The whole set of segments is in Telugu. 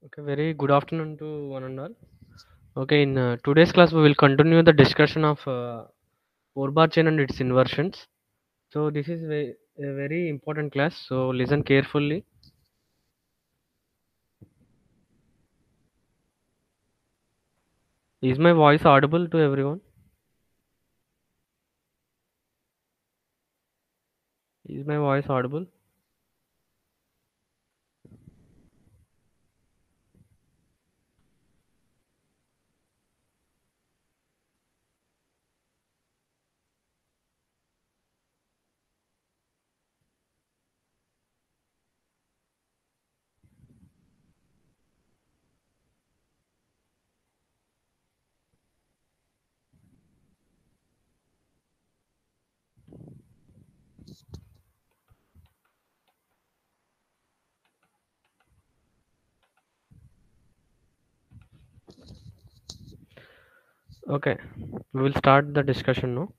Okay, very good afternoon to one and all. Okay, in uh, today's class, we will continue the discussion of uh, four bar chain and its inversions. So, this is ve- a very important class. So, listen carefully. Is my voice audible to everyone? Is my voice audible? Okay, we will start the discussion now.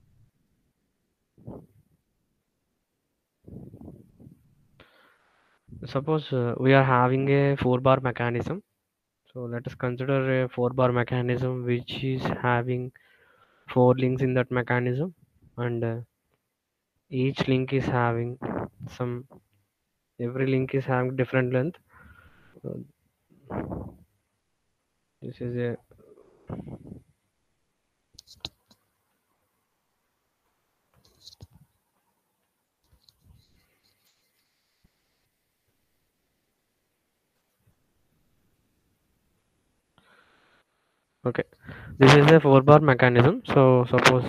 Suppose uh, we are having a four bar mechanism. So, let us consider a four bar mechanism which is having four links in that mechanism and uh, each link is having some every link is having different length So, this is a okay this is a four bar mechanism so suppose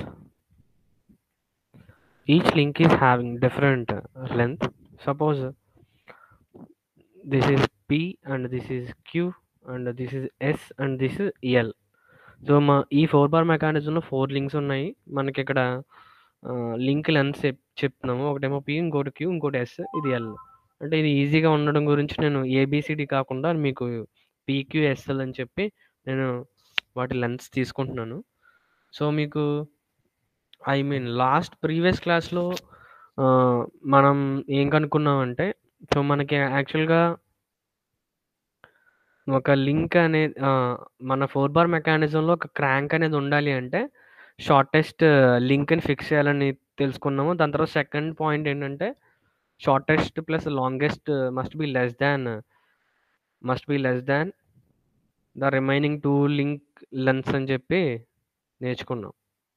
each link is having different uh, length suppose uh, this is p and this is q and this is s and this is l so మా ఈ ఫోర్ బార్ మెకానిజంలో ఫోర్ లింక్స్ ఉన్నాయి మనకి ఇక్కడ లింక్ లెన్స్ చెప్తున్నాము ఒకటేమో పి ఇంకోటి క్యూ ఇంకోటి ఎస్ ఇది ఎల్ అంటే ఇది ఈజీగా ఉండడం గురించి నేను ఏబిసిడి కాకుండా మీకు పీక్యూఎస్ఎల్ అని చెప్పి నేను వాటి లెన్స్ తీసుకుంటున్నాను సో మీకు ఐ మీన్ లాస్ట్ ప్రీవియస్ క్లాస్లో మనం ఏం కనుక్కున్నామంటే సో మనకి యాక్చువల్గా ఒక లింక్ అనేది ఆ, మన ఫోర్ బార్ మెకానిజంలో ఒక క్రాంక్ అనేది ఉండాలి అంటే షార్టెస్ట్ లింక్ని ఫిక్స్ చేయాలని తెలుసుకున్నాము దాని తర్వాత సెకండ్ పాయింట్ ఏంటంటే shortest plus longest must be less than must be less than the remaining two link lengths అని చెప్పి నేర్చుకున్నాం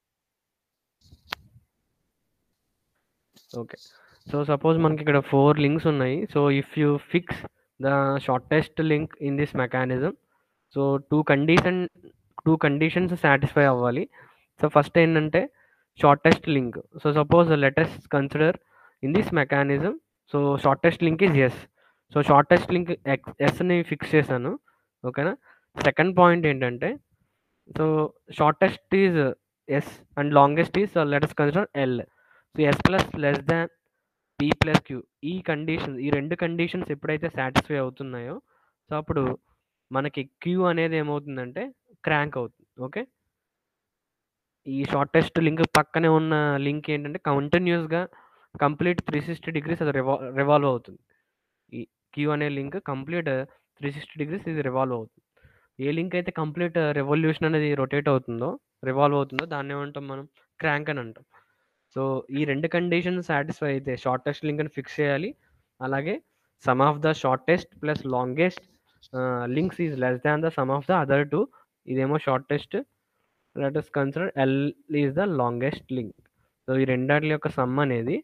ఓకే సో సపోజ్ మనకి ఇక్కడ ఫోర్ లింక్స్ ఉన్నాయి so if you fix the shortest link in this mechanism so two condition two conditions satisfy అవ్వాలి సో ఫస్ట్ ఏంటంటే shortest link so suppose let us consider in this mechanism so shortest link is S so shortest link X ఎస్ని ఫిక్స్ చేశాను ఓకేనా సెకండ్ పాయింట్ ఏంటంటే so shortest is S and longest is let us consider L so S plus less than P plus Q ఈ కండిషన్స్ ఈ రెండు కండిషన్స్ ఎప్పుడైతే సాటిస్ఫై అవుతున్నాయో సో అప్పుడు మనకి క్యూ అనేది ఏమవుతుందంటే క్రాంక్ అవుతుంది ఓకే ఈ షార్టెస్ట్ లింక్ పక్కనే ఉన్న లింక్ ఏంటంటే కంటిన్యూస్గా కంప్లీట్ త్రీ సిక్స్టీ డిగ్రీస్ అది రివా రివాల్వ్ అవుతుంది ఈ క్యూ అనే link complete three sixty degrees ఇది రివాల్వ్ అవుతుంది ఏ లింక్ అయితే కంప్లీట్ రెవల్యూషన్ అనేది రొటేట్ అవుతుందో రివాల్వ్ అవుతుందో దాన్ని ఏమంటాం మనం క్రాంక్ అని అంటాం సో ఈ రెండు కండిషన్ సాటిస్ఫై అయితే షార్టెస్ట్ లింక్ అని ఫిక్స్ చేయాలి అలాగే sum of the shortest plus longest links is less than the sum of the other two ఇదేమో shortest let us consider L is the longest link so ఈ రెండాటి యొక్క సమ్ అనేది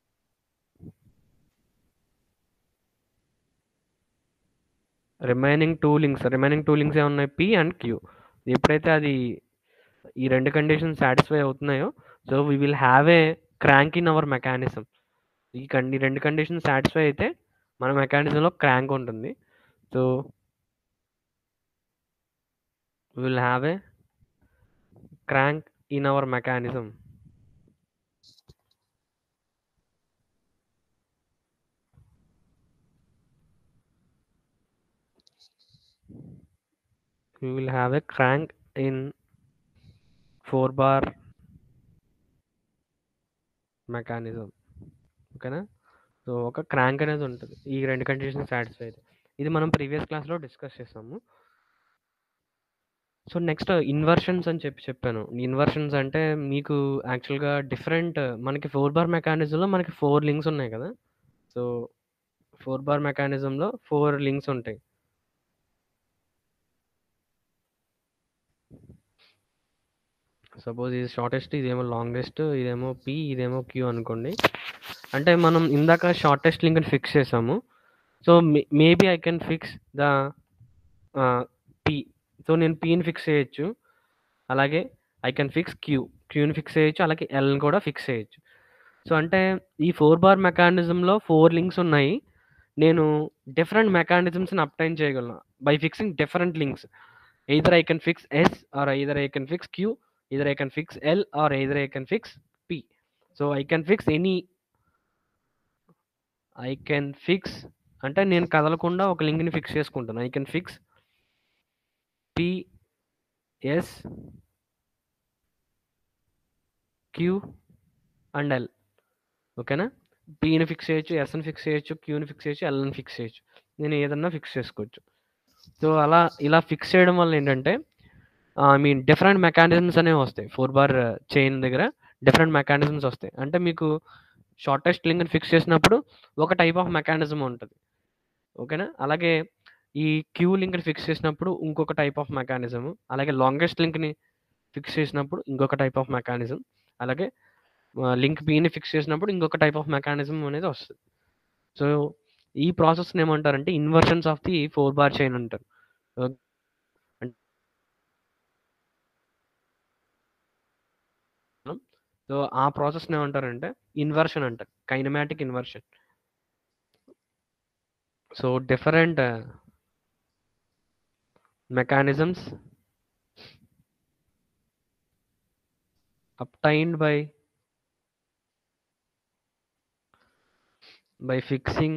remaining two links remaining two links ఏమున్నాయి పి అండ్ క్యూ ఎప్పుడైతే అది ఈ రెండు కండిషన్స్ సాటిస్ఫై అవుతున్నాయో so we will have a crank in our mechanism ఈ కండి రెండు కండిషన్స్ సాటిస్ఫై అయితే మన మెకానిజంలో క్రాంక్ ఉంటుంది so will have a crank in our mechanism we will have a crank in 4 bar mechanism ఓకేనా సో ఒక క్రాంక్ అనేది ఉంటుంది ఈ రెండు కండిషన్ సాటిస్ఫై అయితే ఇది మనం ప్రీవియస్ క్లాస్‌లో డిస్కస్ చేసాము. సో, నెక్స్ట్ ఇన్వర్షన్స్ అని చెప్పి చెప్పాను. ఇన్వర్షన్స్ అంటే మీకు యాక్చువల్‌గా డిఫరెంట్ మనకి 4 బార్ మెకానిజంలో మనకి 4 లింక్స్ ఉన్నాయి కదా! సో, 4 బార్ మెకానిజంలో 4 లింక్స్ ఉంటాయి. సపోజ్ ఇది షార్టెస్ట్, ఇదేమో లాంగెస్ట్, ఇదేమో పి, ఇదేమో క్యూ అనుకోండి. అంటే మనం ఇందాక షార్టెస్ట్ లింక్‌ని ఫిక్స్ చేసాము. So, may maybe I can fix the ah, P. So, నేను పిని ఫిక్స్ చేయొచ్చు. అలాగే ఐ కెన్ ఫిక్స్ క్యూ. క్యూని ఫిక్స్ చేయొచ్చు. అలాగే ఎల్‌ని కూడా ఫిక్స్ చేయొచ్చు. సో, అంటే ఈ 4 బార్ మెకానిజంలో 4 లింక్స్ ఉన్నాయి. నేను డిఫరెంట్ మెకానిజమ్స్‌ని అబ్టైన్ చేయగలను. By fixing different links. Either I can fix S or either I can fix Q, either I can fix L or either I can fix P. So, I can fix any I can fix అంటే నేను కదలకుండా ఒక లింక్‌ని ఫిక్స్ చేసుకుంటాను. I can fix P, S Q and L. ఓకేనా? పిని ఫిక్స్ చేయొచ్చు, ఎస్‌ని ఫిక్స్ చేయొచ్చు, క్యూని ఫిక్స్ చేయొచ్చు, ఎల్‌ని ఫిక్స్ చేయొచ్చు. నేను ఏదన్నా ఫిక్స్ చేసుకోవచ్చు. సో, అలా ఇలా ఫిక్స్ చేయడం వల్ల ఏంటంటే ఐ మీన్ డిఫరెంట్ మెకానిజమ్స్ అనేవి వస్తాయి. 4 బార్ చైన్ దగ్గర డిఫరెంట్ మెకానిజమ్స్ వస్తాయి. అంటే మీకు షార్టెస్ట్ లింక్‌ని ఫిక్స్ చేసినప్పుడు ఒక టైప్ ఆఫ్ మెకానిజం ఉంటది. ఓకేనా? అలాగే ఈ క్యూ లింక్‌ని ఫిక్స్ చేసినప్పుడు ఇంకొక టైప్ ఆఫ్ మెకానిజం. అలాగే లాంగెస్ట్ లింక్‌ని ఫిక్స్ చేసినప్పుడు ఇంకొక టైప్ ఆఫ్ మెకానిజం. అలాగే ఆహ్, లింక్ బిని ఫిక్స్ చేసినప్పుడు ఇంకొక టైప్ ఆఫ్ మెకానిజం అనేది వస్తది. సో, ఈ ప్రాసెస్‌ని ఏమంటారంటే inversions of the 4 bar chain అంటారు. ఓక్ అన్ సో, ఆ ప్రాసెస్‌ని ఏమంటారంటే ఇన్వర్షన్ అంటారు. Kinematic inversion. So, different mechanisms obtained by by fixing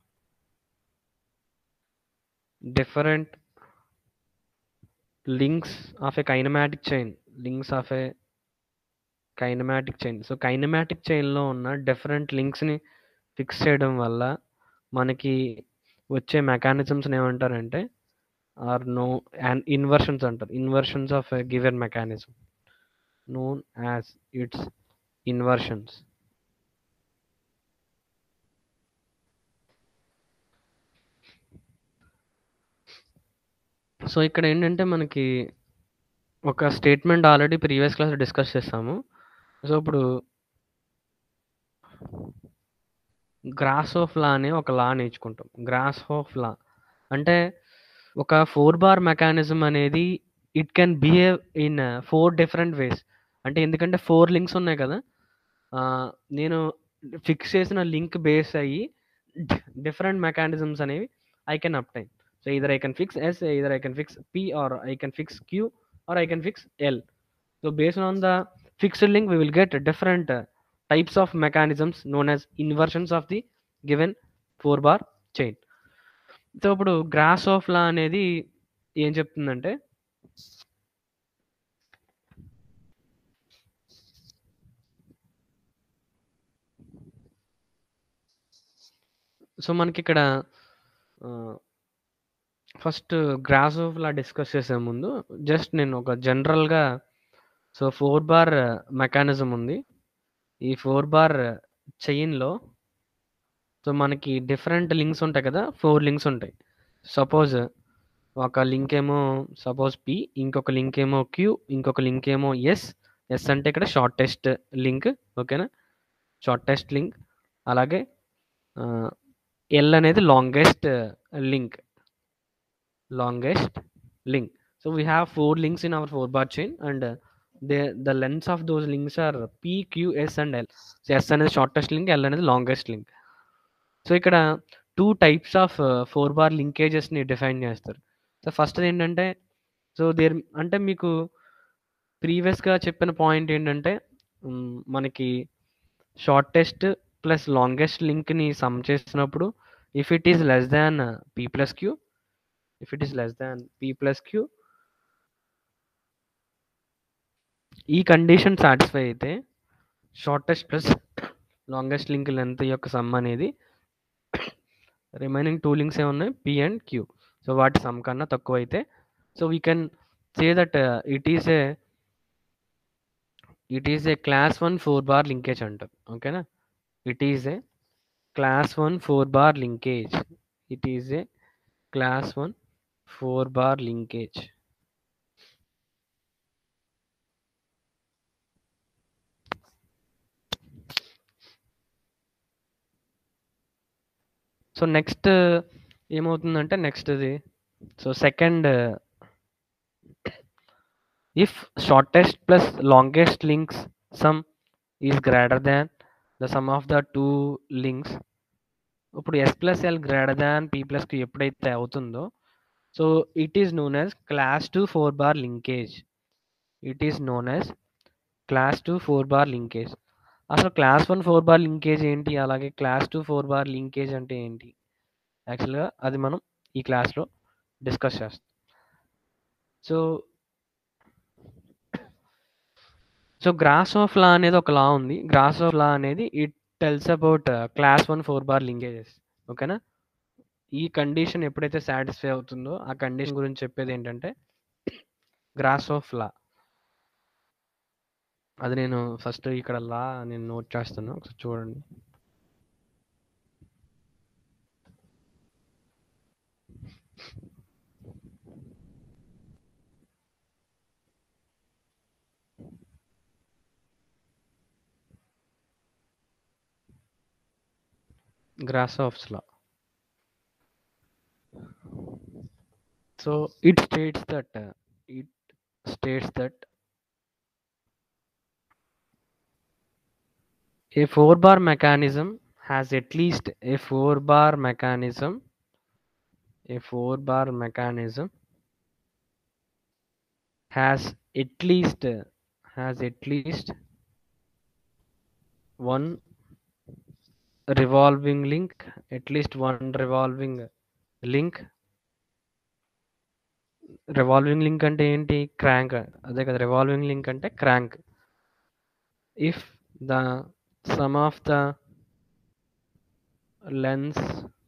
different links of a kinematic chain. Links of a kinematic chain. So, kinematic చైన్‌లో ఉన్న డిఫరెంట్ లింక్స్‌ని ఫిక్స్ చేయడం వల్ల మనకి వచ్చే మెకానిజమ్స్‌ని ఏమంటారంటే ఆర్ నో అండ్ ఇన్వర్షన్స్ అంటారు. Inversions of a given mechanism. Known as its inversions. So, ఇక్కడ ఏంటంటే మనకి ఒక స్టేట్మెంట్ ఆల్రెడీ ప్రీవియస్ క్లాస్‌లో డిస్కస్ చేసాము. సో, ఇప్పుడు గ్రాస్‌హోఫ్ లా అనే ఒక లా నేర్చుకుంటాం. గ్రాస్‌హోఫ్ లా అంటే ఒక 4 బార్ మెకానిజం అనేది it can behave in 4 different ways. అంటే ఎందుకంటే 4 లింక్స్ ఉన్నాయి కదా! ఆహ్, నేను ఫిక్స్ చేసిన లింక్ బేస్ అయ్యి డిఫరెంట్ మెకానిజమ్స్ అనేవి I can obtain. So, either I can fix S, either I can fix P or I can fix Q or I can fix L. So, based on the fixed link we will get different types of mechanisms known as inversions of the given 4 bar chain. So, ఇప్పుడు గ్రాస్‌హోఫ్ లా అనేది ఏం చెప్తుందంటే సో, మనకిక్కడ ఆహ్, ఫస్ట్ గ్రాస్‌హోఫ్ లా డిస్కస్ చేసే ముందు జస్ట్ నేను ఒక జనరల్‌గా సో, 4 బార్ మెకానిజం ఉంది. ఈ 4 బార్ చైన్‌లో సో, మనకి డిఫరెంట్ లింక్స్ ఉంటాయి కదా! 4 లింక్స్ ఉంటాయి. సపోజ్ ఒక లింక్ ఏమో సపోజ్ పి, ఇంకొక లింక్ ఏమో క్యూ, ఇంకొక లింక్ ఏమో ఎస్. ఎస్ అంటే ఇక్కడ షార్టెస్ట్ లింక్. ఓకేనా? Shortest link. అలాగే ఆహ్, ఎల్ అనేది longest link. Longest link. So, we have 4 links in our 4 bar chain and they the lengths of those links are P, Q, S and L. So, yes అనేది షార్టెస్ట్ లింక్. ఎల్ అనేది లాంగెస్ట్ లింక్. సో, ఇక్కడ 2 టైప్స్ ఆఫ్ 4 బార్ లింకేజెస్‌ని డిఫైన్ చేస్తారు. సో, ఫస్ట్‌ది ఏంటంటే సో, దేర్ అంటే మీకు ప్రీవియస్‌గా చెప్పిన పాయింట్ ఏంటంటే హ్మ్, మనకి షార్టెస్ట్ ప్లస్ లాంగెస్ట్ లింక్‌ని సమ్ చేసినప్పుడు if it is less than P plus Q, if it is less than P plus Q ఈ కండిషన్ సాటిస్ఫై అయితే shortest plus longest link length యొక్క సమ్ అనేది రిమైనింగ్ టూ లింక్స్ ఏమున్నాయి పి అండ్ క్యూ సో వాటి సమ్ కన్నా తక్కువ అయితే so we can say that it is a it is a class one four bar linkage అంటారు ఓకేనా it is a class one four bar linkage it is a class one four bar linkage so next ఏమవుతుందంటే నెక్స్ట్ ఇది so second if shortest plus longest links sum is greater than the sum of the two links ఇప్పుడు S plus L greater than P plus Q ఎప్పుడైతే అవుతుందో so it is known as class two four bar linkage it is known as class two four bar linkage అసలు class one four bar linkage ఏంటి అలాగే class two four bar linkage అంటే ఏంటి యాక్చువల్గా అది మనం ఈ క్లాస్లో డిస్కస్ చేస్తాం so so Grashof law అనేది ఒక లా ఉంది గ్రాస్ ఆఫ్ లా అనేది it tells about class one four bar linkages ఓకేనా ఈ కండిషన్ ఎప్పుడైతే సాటిస్ఫై అవుతుందో ఆ కండిషన్ గురించి చెప్పేది ఏంటంటే గ్రాస్ ఆఫ్ లా అది నేను ఫస్ట్ ఇక్కడ లా నేను నోట్ చేస్తాను ఒకసారి చూడండి Grashoff's law. So it states that uh, it states that a four bar mechanism has at least a four bar mechanism a four bar mechanism has at least uh, has at least one revolving link at least one revolving link revolving link అంటే ఏంటి క్రాంక్ అదే కదా రివాల్వింగ్ లింక్ అంటే crank if the sum of the lengths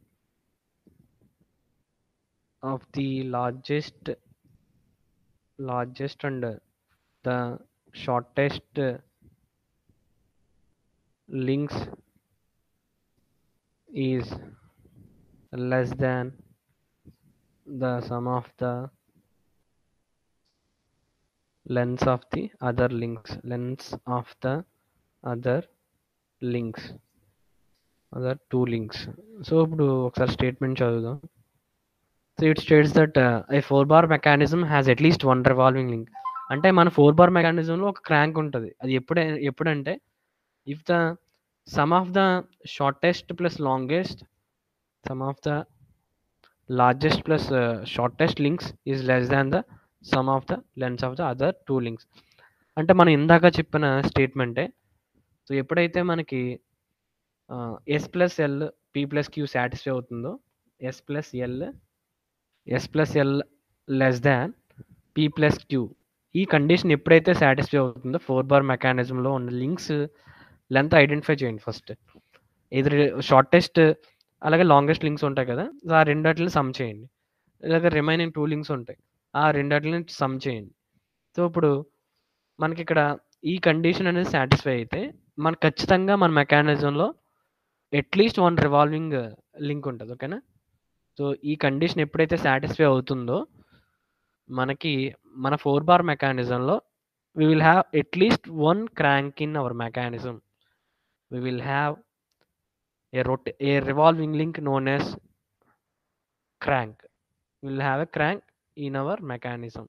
of the largest largest and the shortest links is less than the sum of the lengths of the other links lengths of the other links other two links so ఇప్పుడు ఒకసారి స్టేట్మెంట్ చదువుదాం so it states that a four bar mechanism has at least one revolving link అంటే మన ఫోర్ బార్ మెకానిజంలో ఒక క్రాంక్ ఉంటుంది అది ఎప్పుడే ఎప్పుడంటే if the sum of the shortest plus longest sum of the largest plus shortest links is less than the sum of the lengths of the other two links అంటే మనం ఇందాక చెప్పిన స్టేట్మెంటే సో ఎప్పుడైతే మనకి S plus L P plus Q satisfy అవుతుందో S plus L S plus L less than P plus Q ఈ కండిషన్ ఎప్పుడైతే సాటిస్ఫై అవుతుందో ఫోర్ బార్ మెకానిజంలో ఉన్న లింక్స్ లెంత్ ఐడెంటిఫై చేయండి ఫస్ట్ ఇది షార్టెస్ట్ అలాగే లాంగెస్ట్ లింక్స్ ఉంటాయి కదా ఆ రెండాటిని సమ్ చేయండి ఇలాగ రిమైనింగ్ టూ లింక్స్ ఉంటాయి ఆ రెండాటిని సమ్ చేయండి సో ఇప్పుడు మనకి ఇక్కడ ఈ కండిషన్ అనేది సాటిస్ఫై అయితే మనకు ఖచ్చితంగా మన మెకానిజంలో అట్లీస్ట్ వన్ రివాల్వింగ్ లింక్ ఉంటుంది ఓకేనా సో ఈ కండిషన్ ఎప్పుడైతే సాటిస్ఫై అవుతుందో మనకి మన ఫోర్ బార్ మెకానిజంలో we will have at least one crank in our mechanism we will have a rot- a revolving link known as crank we will have a crank in our mechanism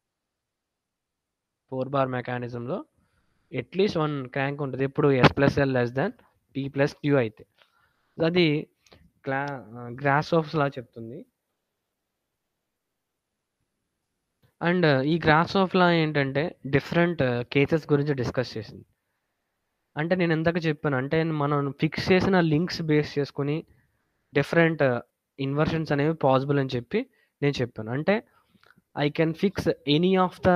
four bar మెకానిజంలో అట్లీస్ట్ వన్ క్రాంక్ ఉంటుంది ఎప్పుడు S plus L less than P plus Q అయితే అది క్లా గ్రాస్ ఆఫ్స్ లా చెప్తుంది అండ్ ఈ గ్రాఫ్స్ ఆఫ్ లా ఏంటంటే డిఫరెంట్ కేసెస్ గురించి డిస్కస్ చేసింది అంటే నేను ఎందాక చెప్పాను అంటే మనం ఫిక్స్ చేసిన లింక్స్ బేస్ చేసుకుని డిఫరెంట్ ఇన్వర్షన్స్ అనేవి పాసిబుల్ అని చెప్పి నేను చెప్పాను అంటే I can fix any of the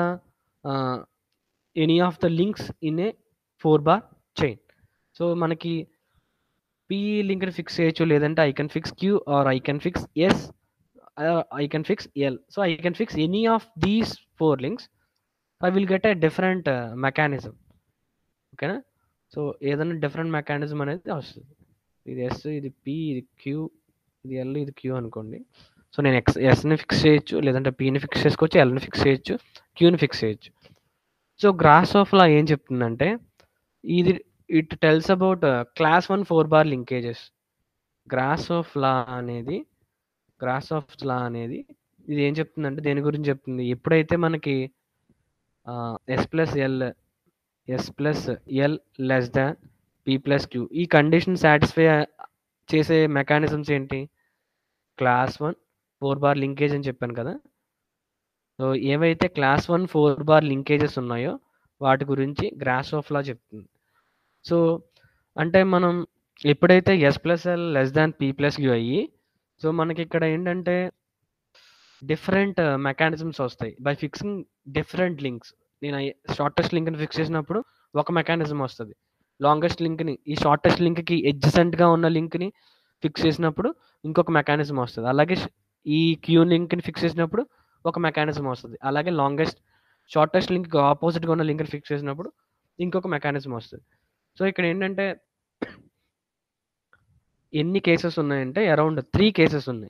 any of the links in a four bar chain so మనకి పి లింక్ని ఫిక్స్ చేయొచ్చు లేదంటే I can fix Q or I can fix S I can fix L so I can fix any of these four links I will get a different mechanism ఓకేనా సో ఏదైనా డిఫరెంట్ మెకానిజం అనేది వస్తుంది ఇది ఎస్ ఇది పి ఇది క్యూ ఇది ఎల్ ఇది క్యూ అనుకోండి సో నేను ఎక్స్ ఎస్ని ఫిక్స్ చేయొచ్చు లేదంటే పీని ఫిక్స్ చేసుకోవచ్చు ఎల్ని ఫిక్స్ చేయొచ్చు క్యూని ఫిక్స్ చేయొచ్చు సో గ్రాస్ ఆఫ్ లా ఏం చెప్తుందంటే ఇది it tells about class one four bar linkages Grashof law అనేది గ్రాస్ ఆఫ్ లా అనేది ఇది ఏం చెప్తుందంటే దేని గురించి చెప్తుంది ఎప్పుడైతే మనకి S plus L S plus L less than P plus Q ఈ కండిషన్ సాటిస్ఫై చేసే మెకానిజమ్స్ ఏంటి class one four bar linkage అని చెప్పాను కదా సో ఏవైతే class one four bar linkages ఉన్నాయో వాటి గురించి గ్రాస్ ఆఫ్ లా చెప్తుంది సో అంటే మనం ఎప్పుడైతే S plus L less than P plus Q అయ్యి సో మనకి ఇక్కడ ఏంటంటే డిఫరెంట్ మెకానిజమ్స్ వస్తాయి బై ఫిక్సింగ్ డిఫరెంట్ లింక్స్ నేను షార్టెస్ట్ లింక్ని ఫిక్స్ చేసినప్పుడు ఒక మెకానిజం వస్తుంది లాంగెస్ట్ లింక్ని ఈ షార్టెస్ట్ లింక్కి ఎడ్జసెంట్గా ఉన్న లింక్ని ఫిక్స్ చేసినప్పుడు ఇంకొక మెకానిజం వస్తుంది అలాగే ఈ క్యూ లింక్ని ఫిక్స్ చేసినప్పుడు ఒక మెకానిజం వస్తుంది అలాగే లాంగెస్ట్ షార్టెస్ట్ లింక్ ఆపోజిట్గా ఉన్న లింక్ని ఫిక్స్ చేసినప్పుడు ఇంకొక మెకానిజం వస్తుంది సో ఇక్కడ ఏంటంటే ఎన్ని కేసెస్ ఉన్నాయంటే అరౌండ్ త్రీ కేసెస్ ఉన్నాయి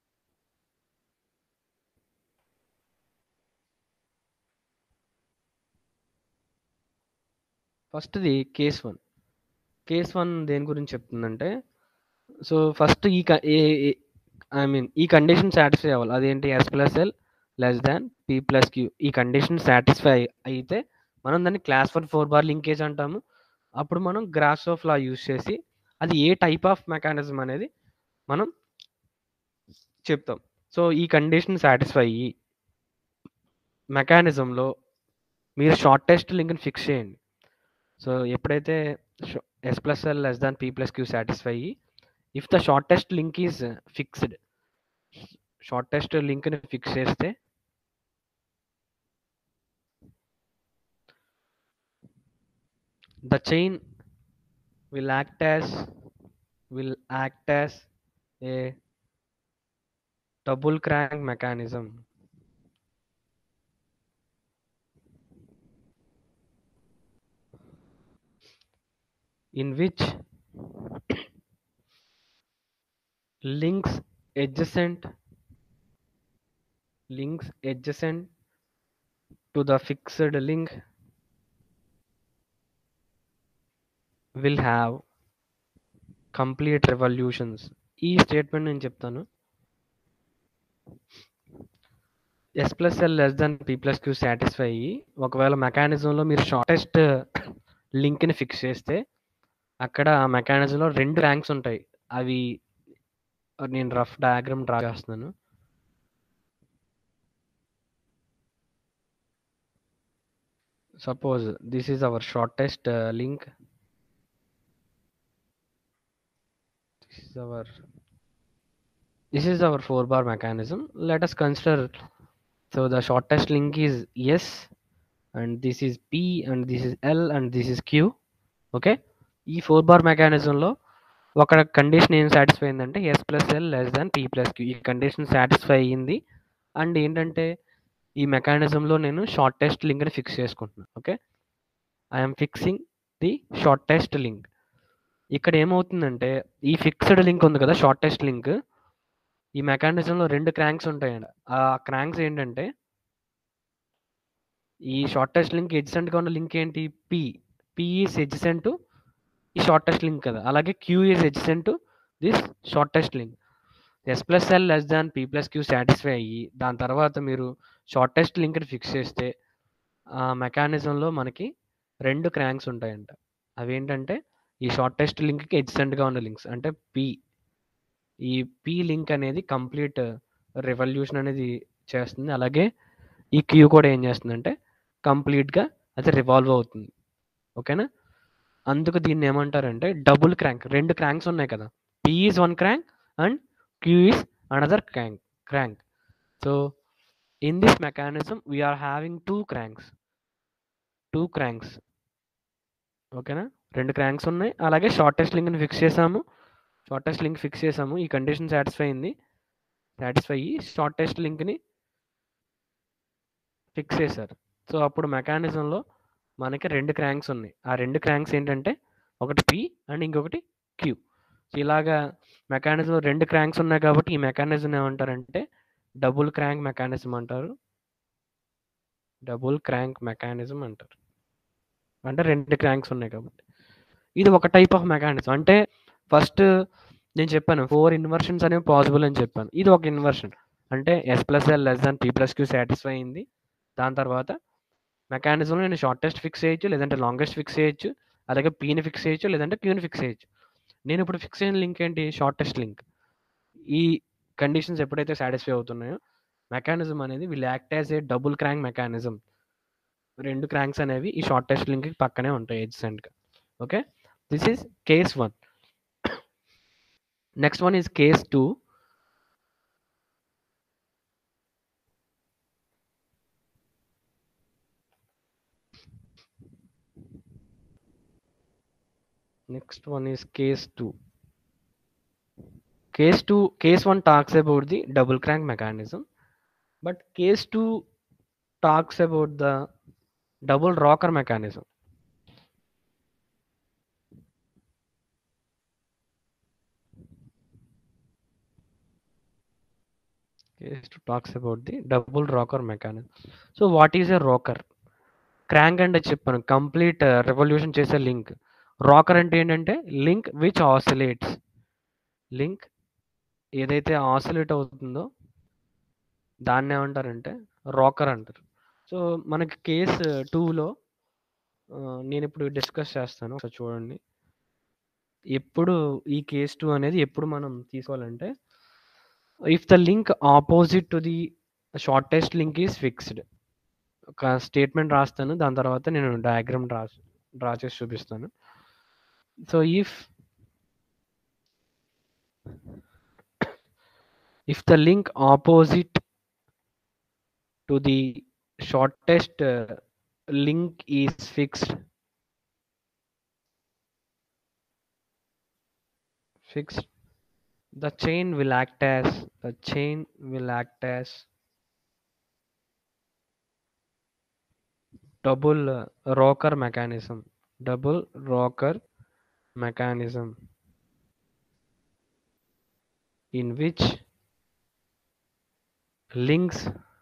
ఫస్ట్ది కేస్ వన్ కేస్ వన్ దేని గురించి చెప్తుందంటే సో ఫస్ట్ ఈ ఐ మీన్ ఈ కండిషన్ సాటిస్ఫై అవ్వాలి అదేంటి S plus L less than P plus Q ఈ కండిషన్ సాటిస్ఫై అయితే మనం దాన్ని class one four bar linkage అంటాము అప్పుడు మనం గ్రాస్ ఆఫ్ లా యూస్ చేసి అది ఏ టైప్ ఆఫ్ మెకానిజం అనేది మనం చెప్తాం సో ఈ కండిషన్ సాటిస్ఫై అయ్యి మెకానిజంలో మీరు షార్టెస్ట్ లింక్ని ఫిక్స్ చేయండి సో ఎప్పుడైతే S plus L less than P plus Q satisfy అయ్యి if the shortest link is fixed shortest లింక్ని ఫిక్స్ చేస్తే the chain will act as will act as a double crank mechanism in which links adjacent links adjacent to the fixed link will have complete revolutions ఈ స్టేట్మెంట్ నేను చెప్తాను S plus L less than P plus Q satisfy అయ్యి ఒకవేళ మెకానిజంలో మీరు షార్టెస్ట్ లింక్ని ఫిక్స్ చేస్తే అక్కడ ఆ మెకానిజంలో రెండు ర్యాంక్స్ ఉంటాయి అవి నేను రఫ్ డయాగ్రామ్ డ్రా చేస్తున్నాను suppose this is our shortest link this is our this is our four bar mechanism let us consider so the shortest link is s and this is p and this is l and this is q okay ఈ ఫోర్ బార్ మెకానిజంలో ఒక కండిషన్ ఏం సాటిస్ఫై అయిందంటే S plus L less than P plus Q ఈ కండిషన్ సాటిస్ఫై అయ్యింది అండ్ ఏంటంటే ఈ మెకానిజంలో నేను షార్టెస్ట్ లింక్ని ఫిక్స్ చేసుకుంటున్నాను okay I'm fixing the shortest link ఇక్కడ ఏమవుతుందంటే ఈ ఫిక్స్డ్ లింక్ ఉంది కదా షార్టెస్ట్ లింక్ ఈ మెకానిజంలో రెండు క్రాంక్స్ ఉంటాయండి ఆ క్రాంక్స్ ఏంటంటే ఈ షార్టెస్ట్ లింక్ ఎడ్జెంట్గా ఉన్న లింక్ ఏంటి పి పి ఈస్ ఎడ్జెంట్ ఈ షార్టెస్ట్ లింక్ కదా అలాగే Q is adjacent this shortest link S plus L less than P plus Q satisfy అయ్యి దాని తర్వాత మీరు షార్టెస్ట్ లింక్ని ఫిక్స్ చేస్తే ఆ మెకానిజంలో మనకి రెండు క్రాంక్స్ ఉంటాయంట అవేంటంటే ఈ షార్టెస్ట్ లింక్కి ఎడ్జెంట్గా ఉన్న లింక్స్ అంటే పి ఈ పి లింక్ అనేది కంప్లీట్ రెవల్యూషన్ అనేది చేస్తుంది అలాగే ఈ క్యూ కూడా ఏం చేస్తుందంటే కంప్లీట్గా అది రివాల్వ్ అవుతుంది ఓకేనా అందుకు దీన్ని ఏమంటారంటే డబుల్ క్రాంక్ రెండు క్రాంక్స్ ఉన్నాయి కదా P is one crank and Q is another crank crank so in this mechanism we're having two cranks two cranks ఓకేనా రెండు క్రాంక్స్ ఉన్నాయి అలాగే షార్టెస్ట్ లింక్ని ఫిక్స్ చేసాము షార్టెస్ట్ లింక్ ఫిక్స్ చేసాము ఈ కండిషన్ సాటిస్ఫై అయింది సాటిస్ఫై అయ్యి షార్టెస్ట్ లింక్ని ఫిక్స్ చేశారు సో అప్పుడు మెకానిజంలో మనకి రెండు క్రాంక్స్ ఉన్నాయి ఆ రెండు క్రాంక్స్ ఏంటంటే ఒకటి పి అండ్ ఇంకొకటి క్యూ సో ఇలాగా మెకానిజం రెండు క్రాంక్స్ ఉన్నాయి కాబట్టి ఈ మెకానిజం ఏమంటారంటే డబుల్ క్రాంక్ మెకానిజం అంటారు డబుల్ క్రాంక్ మెకానిజం అంటారు అంటే రెండు క్రాంక్స్ ఉన్నాయి కాబట్టి ఇది ఒక టైప్ ఆఫ్ మెకానిజం అంటే ఫస్ట్ నేను చెప్పాను ఫోర్ ఇన్వర్షన్స్ అనేవి పాసిబుల్ అని చెప్పాను ఇది ఒక ఇన్వర్షన్ అంటే S plus L less than P plus Q satisfy అయింది దాని తర్వాత మెకానిజంలో నేను షార్టెస్ట్ ఫిక్స్ చేయొచ్చు లేదంటే లాంగెస్ట్ ఫిక్స్ చేయొచ్చు అలాగే పీని ఫిక్స్ చేయొచ్చు లేదంటే క్యూని ఫిక్స్ చేయొచ్చు నేను ఇప్పుడు ఫిక్స్ అయిన లింక్ ఏంటి షార్టెస్ట్ లింక్ ఈ కండిషన్స్ ఎప్పుడైతే సాటిస్ఫై అవుతున్నాయో మెకానిజం అనేది will act as a double crank mechanism రెండు క్రాంక్స్ అనేవి ఈ షార్టెస్ట్ లింక్ పక్కనే ఉంటాయి ఎడ్జెంట్గా okay this is case one next one is case two next one is case 2 case 2 case 1 talks about the double crank mechanism but case 2 talks about the double rocker mechanism case 2 talks about the double rocker mechanism so what is a rocker crank అంటే చెప్పాను కంప్లీట్ రెవల్యూషన్ చేసే లింక్ రాకర్ అంటే ఏంటంటే లింక్ విచ్ ఆసిలేట్స్ లింక్ ఏదైతే ఆసిలేట్ అవుతుందో దాన్ని ఏమంటారంటే రాకర్ అంటారు సో మనకి కేస్ టూలో నేను ఇప్పుడు డిస్కస్ చేస్తాను ఒకసారి చూడండి ఎప్పుడు ఈ కేస్ టూ అనేది ఎప్పుడు మనం తీసుకోవాలంటే if the link opposite to the shortest link is fixed ఒక స్టేట్మెంట్ రాస్తాను దాని తర్వాత నేను డయాగ్రామ్ డ్రా డ్రా చేసి చూపిస్తాను so if if the link opposite to the shortest link is fixed fixed the chain will act as the chain will act as double uh, rocker mechanism double rocker mechanism in which links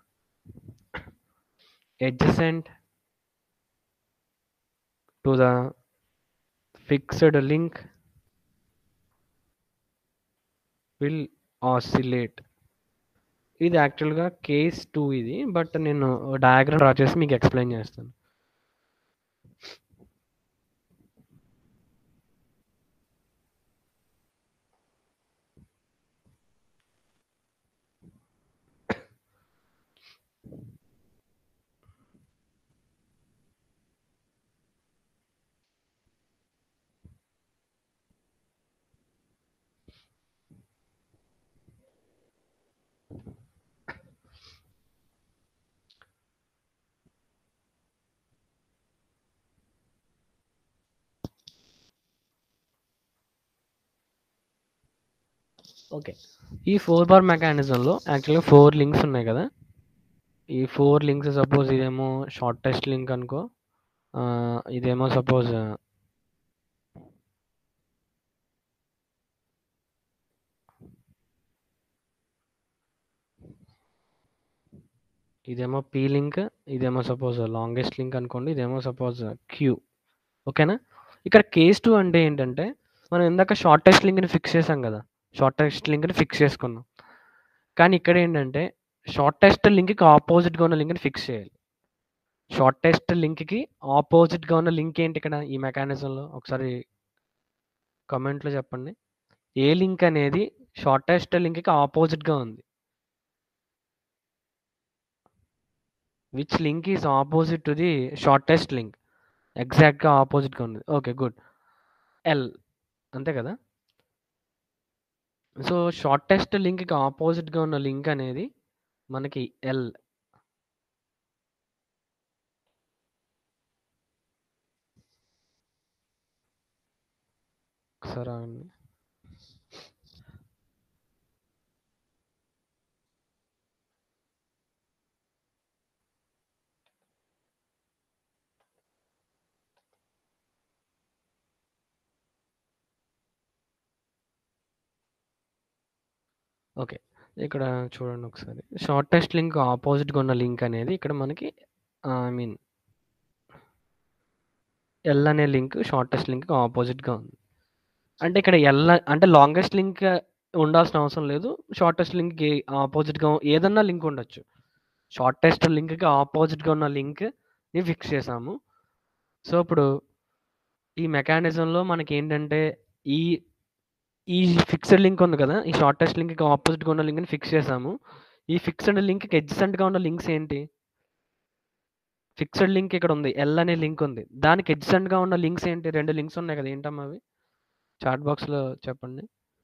adjacent to the fixed link will oscillate ఇది యాక్చువల్గా కేస్ టూ ఇది బట్ నేను డయాగ్రామ్ డ్రా చేసి మీకు ఎక్స్ప్లెయిన్ చేస్తాను ఓకే ఈ ఫోర్ బార్ మెకానిజంలో యాక్చువల్గా ఫోర్ లింక్స్ ఉన్నాయి కదా ఈ ఫోర్ లింక్స్ సపోజ్ ఇదేమో షార్టెస్ట్ లింక్ అనుకో ఆ, ఇదేమో సపోజ్ ఇదేమో పీ లింక్ ఇదేమో సపోజ్ లాంగెస్ట్ లింక్ అనుకోండి ఇదేమో సపోజ్ క్యూ ఓకేనా ఇక్కడ కేస్ టూ అంటే ఏంటంటే మనం ఇందాక షార్టెస్ట్ లింక్ని ఫిక్స్ చేసాం కదా షార్టెస్ట్ లింక్ని ఫిక్స్ చేసుకున్నాం కానీ ఇక్కడ ఏంటంటే షార్టెస్ట్ లింక్కి ఆపోజిట్గా ఉన్న లింక్ని ఫిక్స్ చేయాలి షార్టెస్ట్ లింక్కి ఆపోజిట్గా ఉన్న లింక్ ఏంటి ఇక్కడ ఈ మెకానిజంలో ఒకసారి కమెంట్లో చెప్పండి ఏ లింక్ అనేది షార్టెస్ట్ లింక్కి ఆపోజిట్గా ఉంది which link is opposite to the shortest link ఎగ్జాక్ట్గా ఆపోజిట్గా ఉంది ఓకే గుడ్ ఎల్ అంతే కదా సో షార్టెస్ట్ లింక్కి ఆపోజిట్గా ఉన్న లింక్ అనేది మనకి ఎల్ ఒకసారి ఆగండి. ఓకే. ఇక్కడ చూడండి ఒకసారి. షార్టెస్ట్ లింక్ ఆపోజిట్‌గా ఉన్న లింక్ అనేది ఇక్కడ మనకి ఆహ్, ఐ మీన్ ఎల్ అనే లింక్ షార్టెస్ట్ లింక్‌కి ఆపోజిట్‌గా ఉంది. అంటే ఇక్కడ ఎల్ అంటే లాంగెస్ట్ లింక్ ఉండాల్సిన అవసరం లేదు. షార్టెస్ట్ లింక్‌కి ఆపోజిట్‌గా ఏదన్నా లింక్ ఉండొచ్చు. షార్టెస్ట్ లింక్‌కి ఆపోజిట్‌గా ఉన్న లింక్‌ని ఫిక్స్ చేసాము. సో, ఇప్పుడు ఈ మెకానిజంలో మనకేంటంటే ఈ ఈ ఫిక్స్డ్ లింక్ ఉంది కదా! ఈ షార్టెస్ట్ లింక్‌కి ఆపోజిట్‌గా ఉన్న లింక్‌ని ఫిక్స్ చేసాము. ఈ ఫిక్స్డ్ లింక్‌కి అడ్జసెంట్‌గా ఉన్న లింక్స్ ఏంటి? ఫిక్స్డ్ లింక్ ఇక్కడ ఉంది. ఎల్ అనే లింక్ ఉంది. దానికి అడ్జసెంట్‌గా ఉన్న లింక్స్ ఏంటి? 2 లింక్స్ ఉన్నాయి కదా! ఏంటమ్మా అవి? చాట్ బాక్స్‌లో చెప్పండి.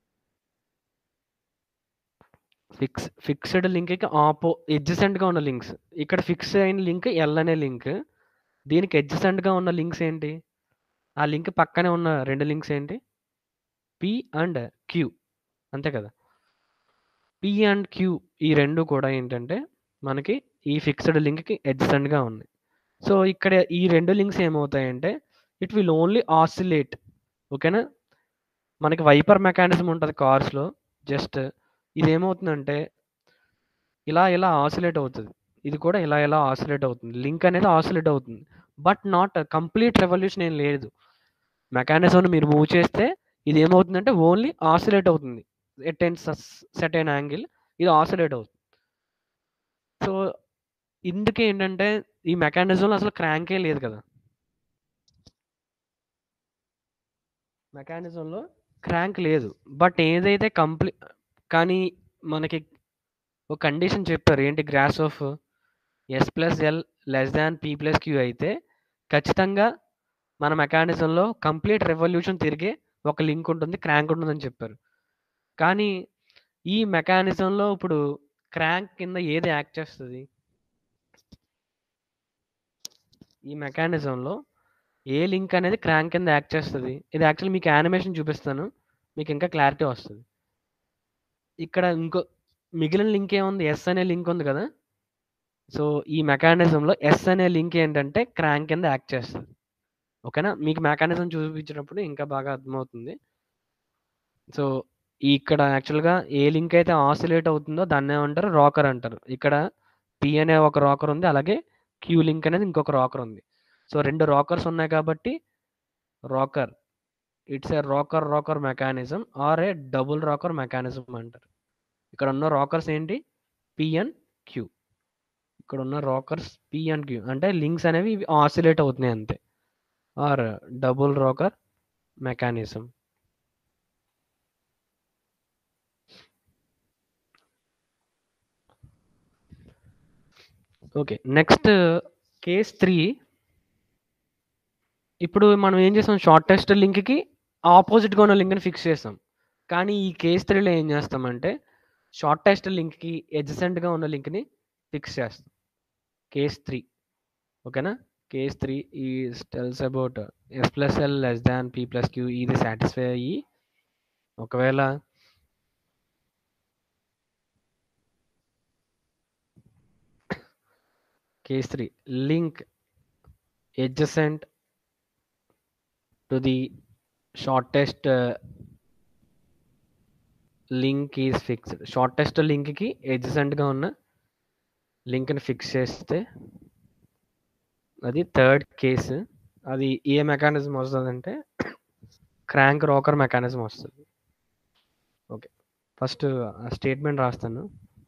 ఫిక్స్ ఫిక్స్డ్ లింక్‌కి ఆపో అడ్జసెంట్‌గా ఉన్న లింక్స్. ఇక్కడ ఫిక్స్ అయిన లింక్ ఎల్ అనే లింక్. దీనికి అడ్జసెంట్‌గా ఉన్న లింక్స్ ఏంటి? ఆ లింక్ పక్కనే ఉన్న 2 లింక్స్ ఏంటి? P and Q. అంతే కదా! పి అండ్ క్యూ ఈ 2 కూడా ఏంటంటే మనకి ఈ ఫిక్స్డ్ లింక్‌కి అడ్జసెంట్‌గా ఉన్నాయి. సో, ఇక్కడ ఈ 2 లింక్స్ ఏమవుతాయంటే ఇట్ విల్ ఓన్లీ ఆసిలేట్ ఓకేనా? మనకి వైపర్ మెకానిజం ఉంటది కార్స్‌లో. జస్ట్ ఇదేమవుతుందంటే ఇలా ఇలా ఆసిలేట్ అవుతది. ఇది కూడా ఇలా ఇలా ఆసిలేట్ అవుతుంది. లింక్ అనేది ఆసిలేట్ అవుతుంది. బట్ నాట్ కంప్లీట్ రివల్యూషన్ ఏం లేదు. మెకానిజంని మీరు మూవ్ చేస్తే ఇదేమవుతుందంటే ఓన్లీ ఆసిలేట్ అవుతుంది. ఎట్ ఎన్ సస్ సెర్టైన్ యాంగిల్ ఇది ఆసిలేట్ అవుతుంది. సో, ఇందుకే ఏంటంటే ఈ మెకానిజంలో అసలు క్రాంకే లేదు కదా! మెకానిజంలో క్రాంక్ లేదు. బట్ ఏదైతే కంప్లీ కానీ మనకి ఒక కండిషన్ చెప్పారు. ఏంటి Grashof S plus L less than P plus Q అయితే ఖచ్చితంగా మన మెకానిజంలో కంప్లీట్ రివల్యూషన్ తిరిగే ఒక లింక్ ఉంటుంది. క్రాంక్ ఉంటుందని చెప్పారు. కానీ ఈ మెకానిజంలో ఇప్పుడు క్రాంక్ కింద ఏది యాక్ట్ చేస్తది? ఈ మెకానిజంలో ఏ లింక్ అనేది క్రాంక్ కింద యాక్ట్ చేస్తది? ఇది యాక్చువల్లీ మీకు యానిమేషన్ చూపిస్తాను. మీకు ఇంకా క్లారిటీ వస్తది. ఇక్కడ ఇంకో మిగిలిన లింక్ ఏముంది? ఎస్ అనే లింక్ ఉంది కదా! సో, ఈ మెకానిజంలో ఎస్ అనే లింక్ ఏంటంటే క్రాంక్ కింద యాక్ట్ చేస్తది. ఓకేనా? మీకు మెకానిజం చూపించినప్పుడు ఇంకా బాగా అర్థమవుతుంది. సో, ఇక్కడ యాక్చువల్‌గా ఏ లింక్ అయితే ఆసిలేట్ అవుతుందో దాన్నేమంటారు? రాకర్ అంటారు. ఇక్కడ పి అనే ఒక రాకర్ ఉంది. అలాగే క్యూ లింక్ అనేది ఇంకొక రాకర్ ఉంది. సో, 2 రాకర్స్ ఉన్నాయి కాబట్టి rocker. It's a rocker rocker mechanism or a double rocker mechanism అంటారు. ఇక్కడ ఉన్న రాకర్స్ ఏంటి? P and Q. ఇక్కడ ఉన్న రాకర్స్ పి అండ్ క్యూ. అంటే లింక్స్ అనేవి ఆసిలేట్ అవుతున్నాయి అంతే. Or double rocker mechanism. Okay. Next case 3 ఇప్పుడు మనం ఏం చేసాం? షార్టెస్ట్ లింక్‌కి ఆపోజిట్‌గా ఉన్న లింక్‌ని ఫిక్స్ చేసాం. కానీ ఈ కేస్ 3లో ఏం చేస్తామంటే షార్టెస్ట్ లింక్‌కి అడ్జసెంట్‌గా ఉన్న లింక్‌ని ఫిక్స్ చేస్తాం. కేస్ 3 ఓకేనా? Case 3 is tells about S plus L less than P plus Q ఇది సాటిస్ఫై అయ్యి ఒకవేళ case 3 link adjacent to the shortest uh, link is fixed. Shortest లింక్‌కి అడ్జసెంట్‌గా ఉన్న లింక్‌ని ఫిక్స్ చేస్తే అది థర్డ్ కేస్. అది ఏ మెకానిజం వస్తదంటే క్రాంక్ రాకర్ మెకానిజం వస్తది. ఓకే. ఫస్ట్ ఆ స్టేట్మెంట్ రాస్తాను.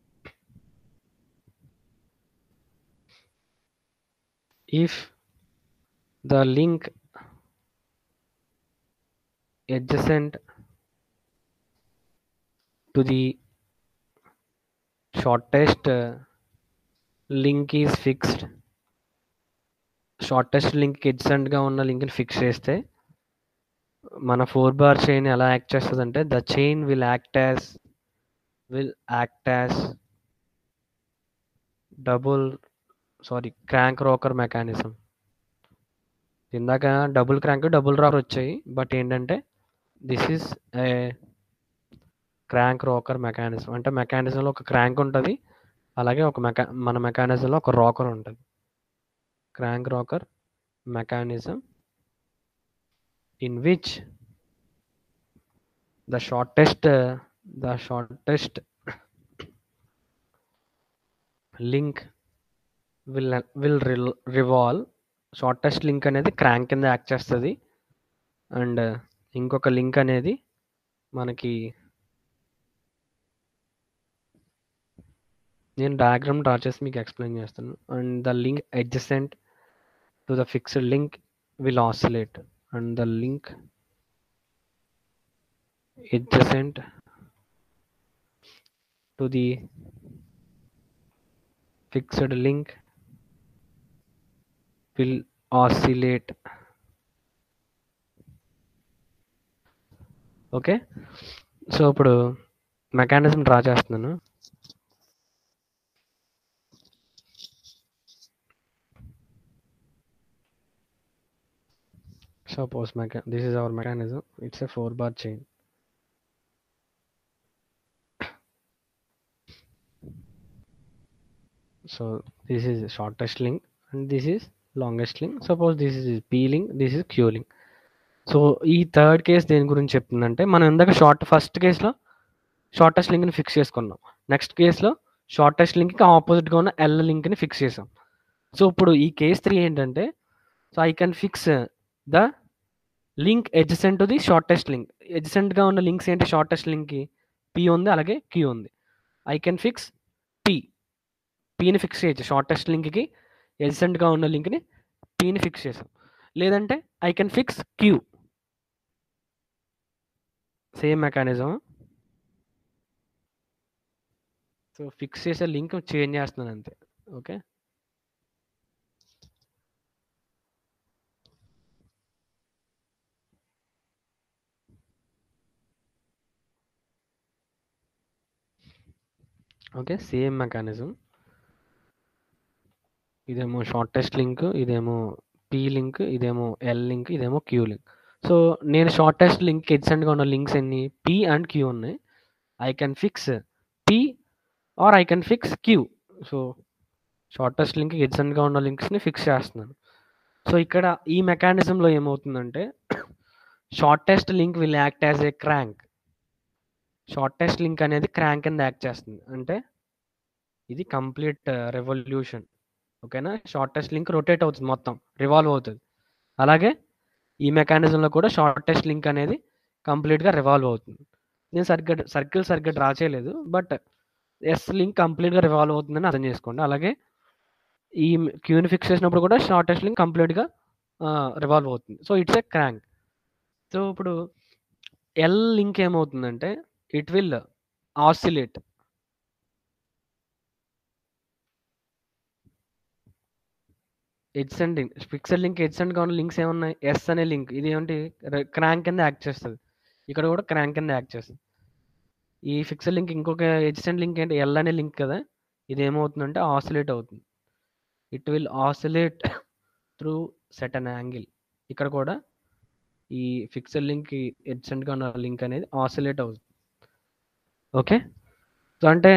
If the link adjacent to the shortest link is fixed, shortest లింక్‌కి అడ్జసెంట్‌గా ఉన్న లింక్‌ని ఫిక్స్ చేస్తే మన 4 బార్ చైన్ ఎలా యాక్ట్ చేస్తదంటే the chain will act as will act as double sorry crank rocker mechanism. ఇందాక డబుల్ క్రాంక్, డబుల్ రాకర్ వచ్చాయి. బట్ ఏంటంటే this is a crank rocker mechanism. అంటే మెకానిజంలో ఒక క్రాంక్ ఉంటది. అలాగే ఒక మెకా మన మెకానిజంలో ఒక రాకర్ ఉంటది. Crank rocker mechanism in which the shortest uh, the shortest link will will రిల్ రివాల్వ్ షార్టెస్ట్ లింక్ అనేది క్రాంక్ కింద యాక్ట్ చేస్తుంది అండ్ ఇంకొక లింక్ అనేది మనకి నేను డయాగ్రామ్ డ్రా చేసి మీకు ఎక్స్ప్లెయిన్ చేస్తాను and the link adjacent to the fixed link will oscillate and the link adjacent to the fixed link will oscillate okay so ఇప్పుడు మెకానిజం డ్రా చేస్తున్నాను suppose mecha this is our mechanism it's a four bar chain so this is shortest link and this is longest link suppose this is p link this is q link so ఈ థర్డ్ కేస్ దేని గురించి చెప్తుందంటే మనం ఇందాక షార్ట్ ఫస్ట్ కేసులో షార్టెస్ట్ లింక్ని ఫిక్స్ చేసుకున్నాం నెక్స్ట్ కేసులో షార్టెస్ట్ లింక్కి ఆపోజిట్గా ఉన్న ఎల్ లింక్ని ఫిక్స్ చేసాం సో ఇప్పుడు ఈ కేస్ త్రీ ఏంటంటే so I can fix the link adjacent the shortest link ఎడ్జసెంట్గా ఉన్న లింక్స్ ఏంటి షార్టెస్ట్ లింక్కి పి ఉంది అలాగే క్యూ ఉంది ఐ కెన్ ఫిక్స్ పి పీని ఫిక్స్ చేయొచ్చు షార్టెస్ట్ లింక్కి ఎడ్జసెంట్గా ఉన్న లింక్ని పీని ఫిక్స్ చేసాం లేదంటే I can fix Q same mechanism so fix చేసే లింక్ చేంజ్ చేస్తున్నాను అంతే ఓకే ఓకే సేమ్ మెకానిజం ఇదేమో షార్టెస్ట్ లింక్ ఇదేమో పీ లింక్ ఇదేమో ఎల్ లింక్ ఇదేమో క్యూ లింక్ సో నేను షార్టెస్ట్ లింక్ ఎడ్సెంట్గా ఉన్న లింక్స్ ఎన్ని పీ అండ్ క్యూ ఉన్నాయి I can fix P or I can fix queue so shortest link ఎడ్సెంట్గా ఉన్న లింక్స్ని ఫిక్స్ చేస్తున్నాను సో ఇక్కడ ఈ మెకానిజంలో ఏమవుతుందంటే shortest link will act as a crank shortest link అనేది క్రాంక్ కింద యాక్ట్ చేస్తుంది అంటే ఇది కంప్లీట్ రెవల్యూషన్ ఓకేనా షార్టెస్ట్ లింక్ రొటేట్ అవుతుంది మొత్తం రివాల్వ్ అవుతుంది అలాగే ఈ మెకానిజంలో కూడా షార్టెస్ట్ లింక్ అనేది కంప్లీట్గా రివాల్వ్ అవుతుంది నేను సరిగ్గా సర్కిల్ సరిగ్గా డ్రా చేయలేదు బట్ ఎస్ లింక్ కంప్లీట్గా రివాల్వ్ అవుతుందని అర్థం చేసుకోండి అలాగే ఈ క్యూని ఫిక్స్ చేసినప్పుడు కూడా షార్టెస్ట్ లింక్ కంప్లీట్గా రివాల్వ్ అవుతుంది so it's a crank so ఇప్పుడు ఎల్ లింక్ ఏమవుతుందంటే it will oscillate adjacent link fixed link ఎడ్సెండ్గా ఉన్న లింక్స్ ఏమున్నాయి ఎస్ అనే లింక్ ఇది ఏంటి క్రాంక్ కింద యాక్ట్ చేస్తుంది ఇక్కడ కూడా క్రాంక్ కింద యాక్ట్ చేస్తుంది ఈ ఫిక్సెడ్ లింక్ ఇంకొక ఎడ్సెండ్ లింక్ ఏంటి ఎల్ అనే లింక్ కదా ఇది ఏమవుతుందంటే ఆసిలేట్ అవుతుంది it will oscillate through certain angle ఇక్కడ కూడా ఈ ఫిక్సెడ్ లింక్ ఎడ్సెంట్గా ఉన్న లింక్ అనేది ఆసిలేట్ అవుతుంది ఓకే సో అంటే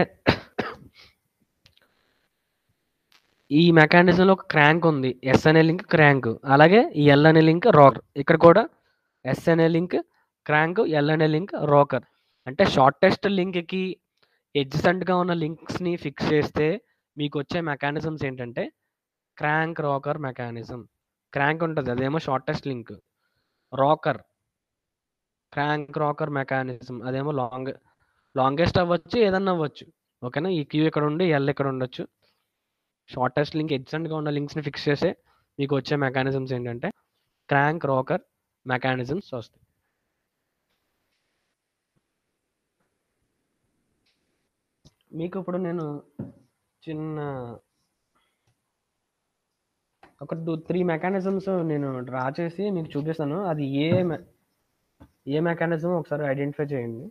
ఈ మెకానిజంలో ఒక క్రాంక్ ఉంది ఎస్ అనే లింక్ క్రాంక్ అలాగే ఈ ఎల్ అనే లింక్ రోకర్ ఇక్కడ కూడా ఎస్ అనే లింక్ క్రాంక్ ఎల్ అనే లింక్ రోకర్ అంటే షార్టెస్ట్ లింక్కి ఎడ్జసెంట్గా ఉన్న లింక్స్ని ఫిక్స్ చేస్తే మీకు వచ్చే మెకానిజమ్స్ ఏంటంటే క్రాంక్ రోకర్ మెకానిజం క్రాంక్ ఉంటుంది అదేమో shortest link rocker crank rocker mechanism అదేమో లాంగ్ లాంగెస్ట్ అవ్వచ్చు ఏదన్నా అవ్వచ్చు ఓకేనా ఈ క్యూ ఇక్కడ ఉండి ఎల్ ఇక్కడ ఉండొచ్చు షార్టెస్ట్ లింక్ ఎడ్సెంట్గా ఉన్న లింక్స్ని ఫిక్స్ చేసే మీకు వచ్చే మెకానిజమ్స్ ఏంటంటే క్రాంక్ రాకర్ మెకానిజమ్స్ వస్తాయి మీకు ఇప్పుడు నేను చిన్న ఒక టూ త్రీ మెకానిజమ్స్ నేను డ్రా చేసి మీకు చూపిస్తాను అది ఏ మె- ఏ మెకానిజం ఒకసారి ఐడెంటిఫై చేయండి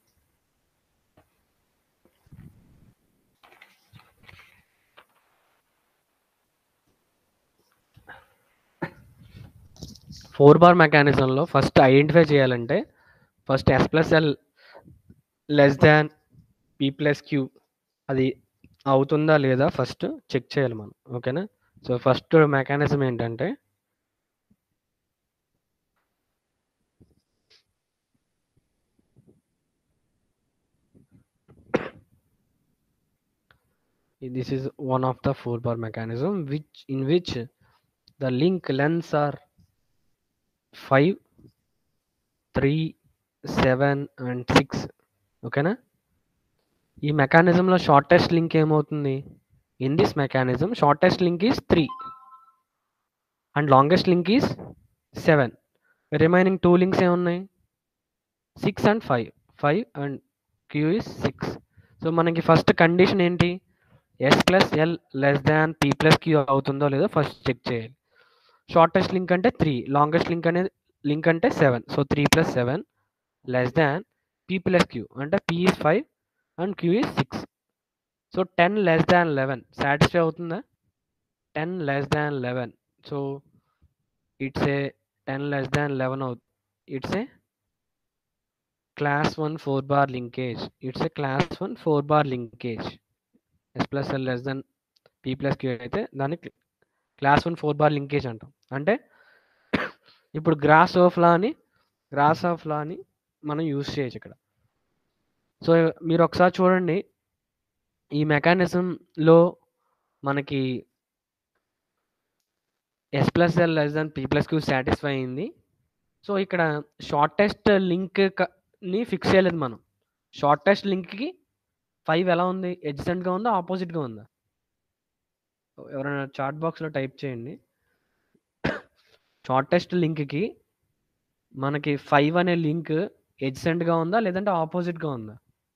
ఫోర్ బార్ మెకానిజంలో ఫస్ట్ ఐడెంటిఫై చేయాలంటే first S plus L less than P plus Q అది అవుతుందా లేదా ఫస్ట్ చెక్ చేయాలి మనం ఓకేనా సో ఫస్ట్ మెకానిజం ఏంటంటే this is one of the four bar mechanism which in which the link lengths are 5 3 7 and 6 ఓకేనా ఈ మెకానిజంలో షార్టెస్ట్ లింక్ ఏమవుతుంది in this mechanism shortest link is three and longest link is seven remaining two links ఏమున్నాయి six and five five and Q is six so మనకి ఫస్ట్ కండిషన్ ఏంటి S plus L less than P plus Q అవుతుందో లేదో ఫస్ట్ చెక్ చేయాలి షార్టెస్ట్ లింక్ అంటే త్రీ లాంగెస్ట్ లింక్ అనేది లింక్ అంటే seven so three plus seven less than P plus Q అంటే P is five and Q is six so ten less than eleven satisfy అవుతుందా ten less than eleven so it's a ten less than eleven అవుతుంది it's a class one four bar linkage it's a class one four bar linkage S plus L less than P plus Q అయితే దాన్ని class one four bar linkage అంటాం అంటే ఇప్పుడు గ్రాస్ ఆఫ్ లా అని గ్రాస్ ఆఫ్ లా అని మనం యూజ్ చేయొచ్చు ఇక్కడ సో మీరు ఒకసారి చూడండి ఈ మెకానిజంలో మనకి S plus L less than P plus Q satisfy అయింది సో ఇక్కడ షార్టెస్ట్ లింక్ని ఫిక్స్ చేయలేదు మనం షార్టెస్ట్ లింక్కి ఫైవ్ ఎలా ఉంది ఎడ్జెంట్గా ఉందా ఆపోజిట్గా ఉందా ఎవరైనా చాట్ బాక్స్లో టైప్ చేయండి షార్టెస్ట్ లింక్కి మనకి ఫైవ్ అనే లింక్ ఎడ్జెంట్గా ఉందా లేదంటే ఆపోజిట్గా ఉందా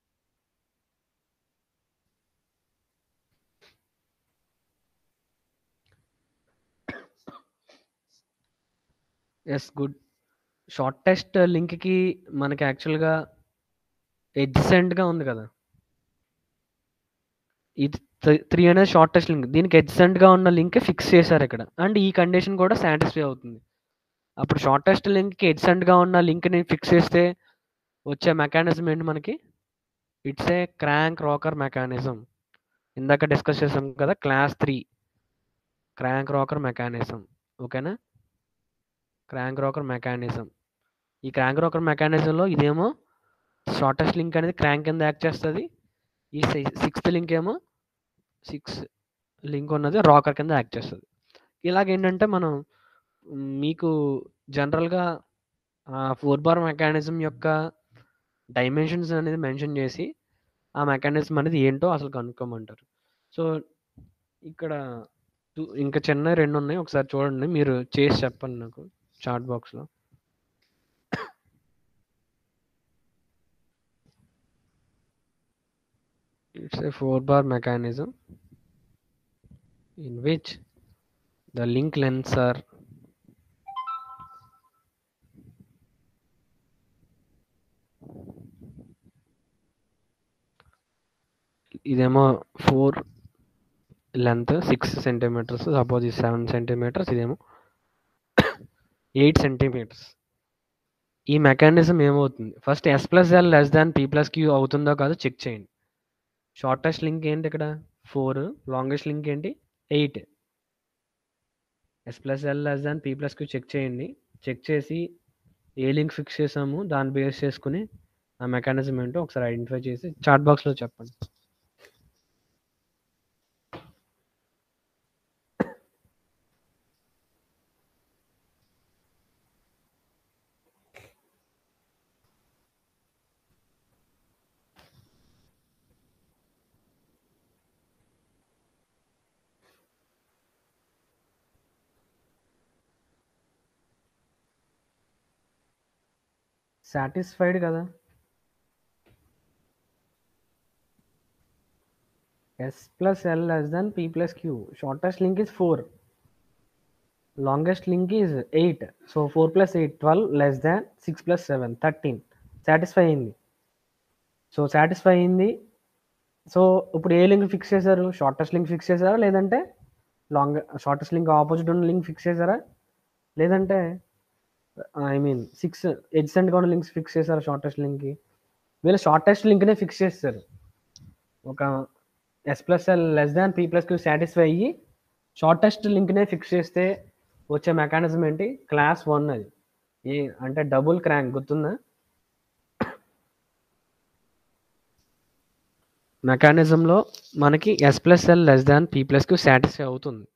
ఎస్ గుడ్ షార్టెస్ట్ లింక్కి మనకి యాక్చువల్గా ఎడ్జెంట్గా ఉంది కదా ఇది త్రీ అనేది షార్టెస్ట్ లింక్ దీనికి ఎడ్జెంట్గా ఉన్న లింక్ ఫిక్స్ చేశారు ఇక్కడ అండ్ ఈ కండిషన్ కూడా సాటిస్ఫై అవుతుంది అప్పుడు షార్టెస్ట్ లింక్కి ఎడ్జెంట్గా ఉన్న లింక్ని ఫిక్స్ చేస్తే వచ్చే మెకానిజం ఏంటి మనకి it's a crank rocker mechanism ఇందాక డిస్కస్ చేసాం కదా class three crank rocker mechanism ఓకేనా క్రాంక్ రాకర్ మెకానిజం ఈ క్రాంక్ రాకర్ మెకానిజంలో ఇదేమో షార్టెస్ట్ లింక్ అనేది క్రాంక్ కింద యాక్ట్ చేస్తుంది ఈ సిక్స్త్ లింక్ ఏమో సిక్స్ లింక్ ఉన్నది రాకర్ కింద యాక్ట్ చేస్తుంది ఇలాగేంటంటే మనం మీకు జనరల్గా ఫోర్ బార్ మెకానిజం యొక్క డైమెన్షన్స్ అనేది మెన్షన్ చేసి ఆ మెకానిజం అనేది ఏంటో అసలు కనుక్కోమంటారు సో ఇక్కడ ఇంకా చిన్న రెండు ఉన్నాయి ఒకసారి చూడండి మీరు చేసి చెప్పండి నాకు చాట్ బాక్స్లో it's a four bar mechanism in which the link lengths are ఇదేమో four length six centimetres suppose ఇది సెవెన్ సెంటీమీటర్స్ ఇదేమో ఎయిట్ సెంటీమీటర్స్ ఈ మెకానిజం ఏమవుతుంది first S plus L less than P plus Q అవుతుందో కాదో చెక్ చేయండి షార్టెస్ట్ లింక్ ఏంటి ఇక్కడ ఫోర్ లాంగెస్ట్ లింక్ ఏంటి eight S plus L less than P plus Q check చేయండి చెక్ చేసి ఏ లింక్ ఫిక్స్ చేసాము దాన్ని బేస్ చేసుకుని ఆ మెకానిజం ఏంటో ఒకసారి ఐడెంటిఫై చేసి చాట్ బాక్స్లో చెప్పండి సాటిస్ఫైడ్ కదా S plus L less than P plus Q shortest link is four longest link is eight so four plus eight twelve less than six plus seven thirteen satisfy అయింది సో సాటిస్ఫై అయింది సో ఇప్పుడు ఏ లింక్ ఫిక్స్ చేశారు షార్టెస్ట్ లింక్ ఫిక్స్ చేశారా లేదంటే లాంగ్ షార్టెస్ట్ లింక్ ఆపోజిట్ ఉన్న లింక్ ఫిక్స్ చేశారా లేదంటే ఐ మీన్ సిక్స్ ఎడ్సెంట్గా ఉన్న లింక్స్ ఫిక్స్ చేశారు షార్టెస్ట్ లింక్కి వీళ్ళు షార్టెస్ట్ లింక్నే ఫిక్స్ చేస్తారు ఒక S plus L less than P plus Q satisfy అయ్యి షార్టెస్ట్ లింక్నే ఫిక్స్ చేస్తే వచ్చే మెకానిజం ఏంటి క్లాస్ వన్ అది ఏ అంటే డబుల్ క్రాంక్ గుర్తుందా మెకానిజంలో మనకి S plus L less than P ప్లస్కి సాటిస్ఫై అవుతుంది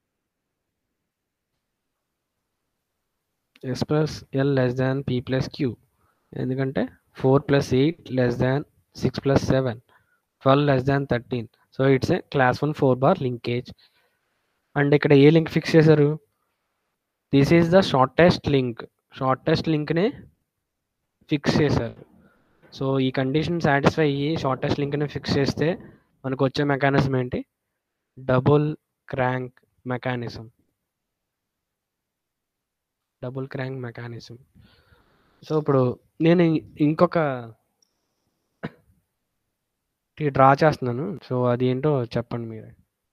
S plus L less than P plus Q ఎందుకంటే four plus eight less than six plus seven twelve less than thirteen so it's a class one four bar linkage and ఇక్కడ ఏ లింక్ ఫిక్స్ చేశారు this is the shortest link shortest లింక్నే ఫిక్స్ చేశారు సో ఈ కండిషన్ సాటిస్ఫై అయ్యి షార్టెస్ట్ లింక్ని ఫిక్స్ చేస్తే మనకు వచ్చే మెకానిజం ఏంటి double crank mechanism double crank mechanism so ఇప్పుడు నేను ఇంకొక డ్రా చేస్తున్నాను సో అది ఏంటో చెప్పండి మీరే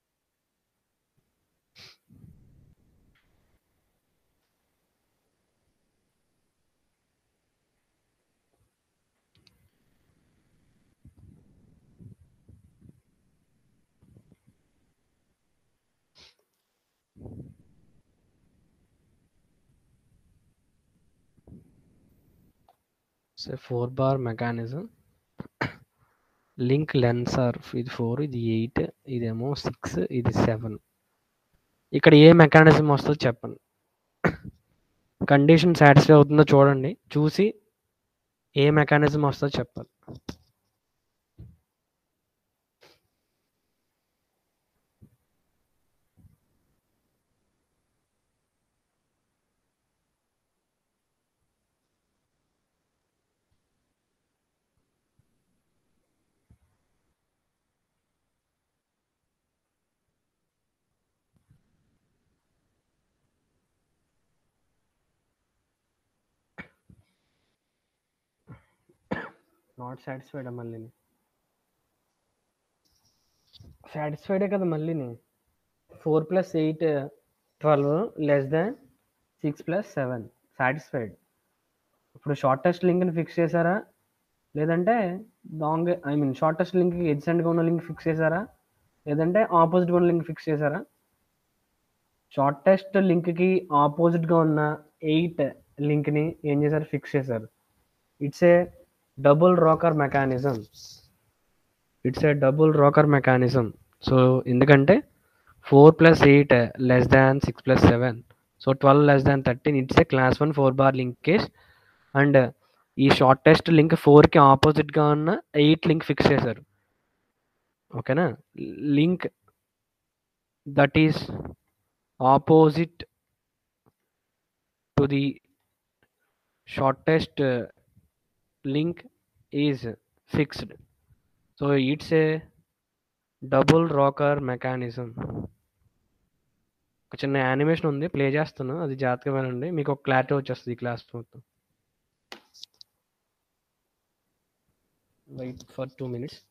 so four bar mechanism link lengths are ఇది ఫోర్ ఇది ఎయిట్ ఇదేమో సిక్స్ ఇది సెవెన్ ఇక్కడ ఏ మెకానిజం వస్తుందో చెప్పండి కండిషన్ సాటిస్ఫై అవుతుందో చూడండి చూసి ఏ మెకానిజం వస్తుందో చెప్పాలి నాట్ సాటిస్ఫైడ్ మళ్ళీ సాటిస్ఫైడే కదా మళ్ళీని four plus eight twelve less than six plus seven satisfied ఇప్పుడు షార్టెస్ట్ లింక్ని ఫిక్స్ చేశారా లేదంటే లాంగ్ ఐ మీన్ షార్టెస్ట్ లింక్కి ఎడ్సెంట్గా ఉన్న లింక్ ఫిక్స్ చేశారా లేదంటే ఆపోజిట్గా ఉన్న లింక్ ఫిక్స్ చేశారా షార్టెస్ట్ లింక్కి ఆపోజిట్గా ఉన్న ఎయిట్ లింక్ని ఏం చేశారు ఫిక్స్ చేశారు it's a double rocker mechanism it's a double rocker mechanism so ఎందుకంటే four plus eight less than six plus seven so twelve less than thirteen it's a class one four bar linkage and ఈ షార్టెస్ట్ లింక్ ఫోర్కి ఆపోజిట్గా ఉన్న ఎయిట్ లింక్ ఫిక్స్ చేశారు ఓకేనా link that is opposite to the shortest link is fixed so it's a double rocker mechanism ఒక చిన్న యానిమేషన్ ఉంది ప్లే చేస్తాను అది జాగ్రత్తగా వినండి మీకు ఒక క్లారిటీ వచ్చేస్తుంది ఈ క్లాస్ మొత్తం వెయిట్ ఫర్ టూ మినిట్స్